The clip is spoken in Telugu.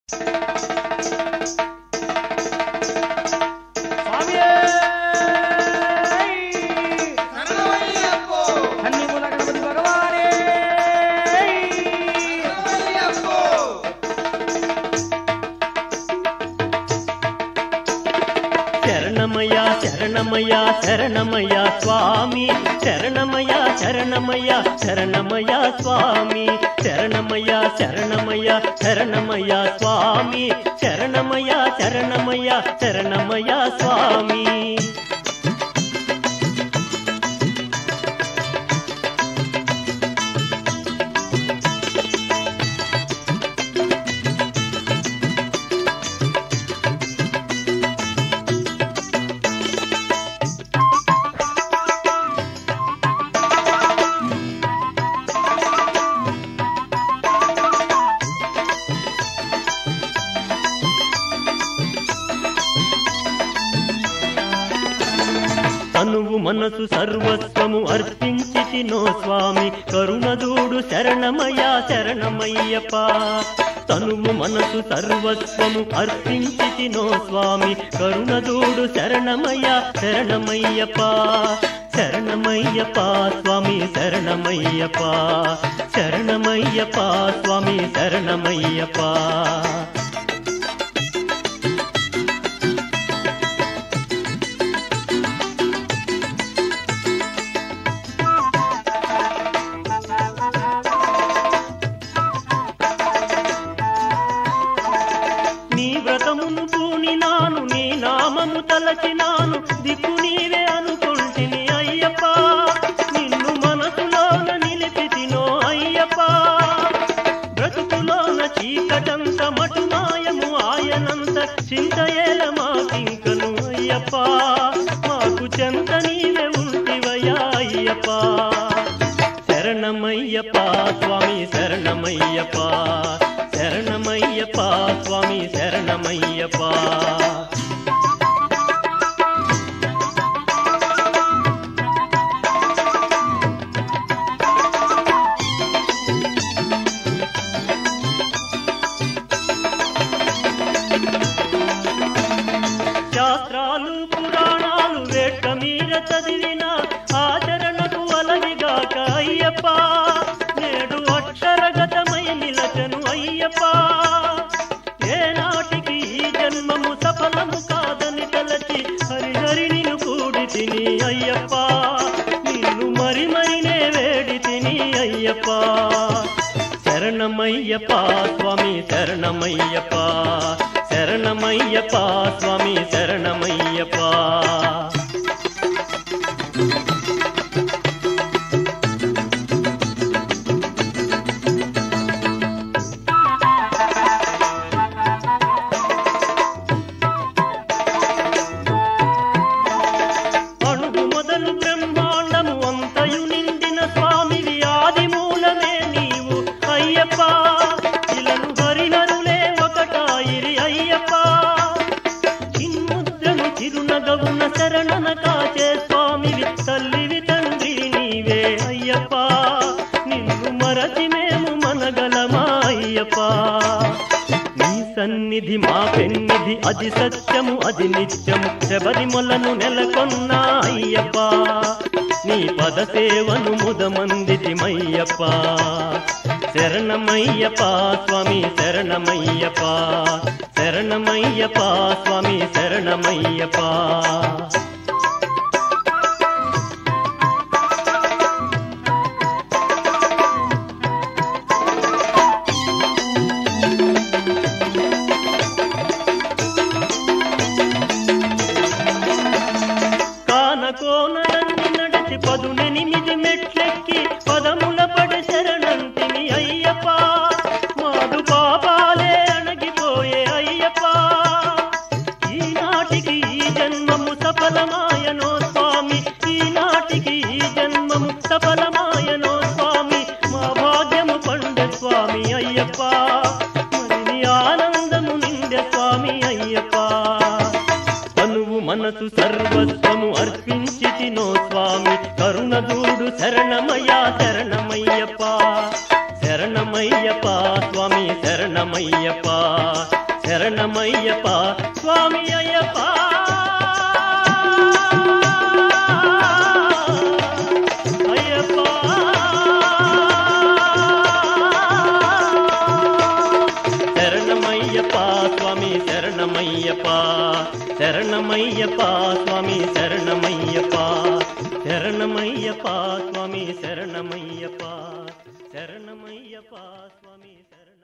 స్వామియే! కన్నిమూల గణపతి భగవానే! శరణమయ్య శరణమయ్య శరణమయ్య స్వామి శరణమయ్య శరణమయ్య శరణమయ్య స్వామి శరణమయ్య శరణమయ్య శరణమయ్య స్వామి శరణమయ్య శరణమయ్య శరణమయ్య స్వామి తనువు మనసు సర్వస్వము అర్పించి నో స్వామి కరుణదూడు శరణమయ్య శరణమయ్యప్ప తనువు మనసు సర్వస్వము అర్పించి నో స్వామి కరుణదూడు శరణమయ్య శరణమయ్యప్ప శరణమయ్యప్ప స్వామి శరణమయ్యప్ప శరణమయ్యప్ప స్వామి శరణమయ్యప్ప నీ వ్రతమును పూనినాను నీ నామము తలచినాను దిక్కు నీవే అనుకుంటిని అయ్యప్ప నిన్ను మనసులోన నిలిపితినో అయ్యప్ప బ్రతుకులోన చీకటంత మటుమాయము ఆయనంత చింతయేల మాకింకను అయ్యప్ప మాకు చెంత నీవే ఉంటివయ్యా అయ్యప్ప శరణమయ్యప్ప స్వామి శరణమయ్యప్ప శరణమయ్యప్ప స్వామి శరణమయ్యప్ప శాస్త్రాలు పురాణాలు వేట్ట మీద చదివిన ఆచరణకు అలవిగాక అయ్యప్ప నేడు అక్షరగతమై నిలచను అయ్యప్ప ఏనాటికి ఈ జన్మము సఫలము కాదని తలచి హరిహరి నిన్ను కూడి తిని అయ్యప్ప నిన్ను మరి మరినే వేడి తిని అయ్యప్ప శరణమయ్యప్ప స్వామి శరణమయ్యప్ప శరణమయ్యప్ప స్వామి శరణమయ్యప్ప అణుగు మొదలు బ్రహ్మాండము అంతయు నిండిన స్వామివి ఆది మూలమే నీవు అయ్యప్ప ఇలను హరినరులే ఒకటాయిరి అయ్యప్ప చిన్ముద్రను చిరునగవున శరణన కాచే స్వామివి తల్లివి తండ్రి నీవే అయ్యప్ప నిన్ను మరచి మేము మనగలమా అయ్యప్ప నీ సన్నిధి మా పెన్నిధి అది సత్యము అది నిత్యము శబరిమలను నెలకొన్న అయ్యప్ప నీ పద సేవను ముదమందితిమయ్యప్ప శరణమయ్యప్ప స్వామి శరణమయ్యప్ప శరణమయ్యప్ప స్వామి శరణమయ్యప్ప కానకోనలన్నీ నడిచి పదునెనిమిది మెట్లెక్కి పదముల పడి శరణంటిని అయ్యప్ప మాడు పాపాలే అణగిపోయే అయ్యప్ప ఈనాటికి ఈ జన్మము సఫలమాయనో స్వామి ఈనాటికి ఈ జన్మము సఫలమాయనో స్వామి మా భాగ్యము పండు స్వామి అయ్యప్ప మరి నీ ఆనందము నిండే స్వామి అయ్యప్ప తనువు మనసు సర్వస్వము అర్పించి నో స్వామి కరుణదూడు శరణమయ్య శరణమయ్యప్ప శరణ శరణమయ్యప్ప స్వామి శరణమయ్యప్ప శరణమయ్యప్ప స్వామి అయ్యప్ప అయ్యప్ప శరణమయ్యప్ప స్వామి శరణమయ్యప్ప శరణమయ్యప్ప స్వామి శరణమయ్యప్ప శరణమయ్యప్ప స్వామి శరణమయ్యప్ప శరణమయ్యప్ప స్వామి శరణ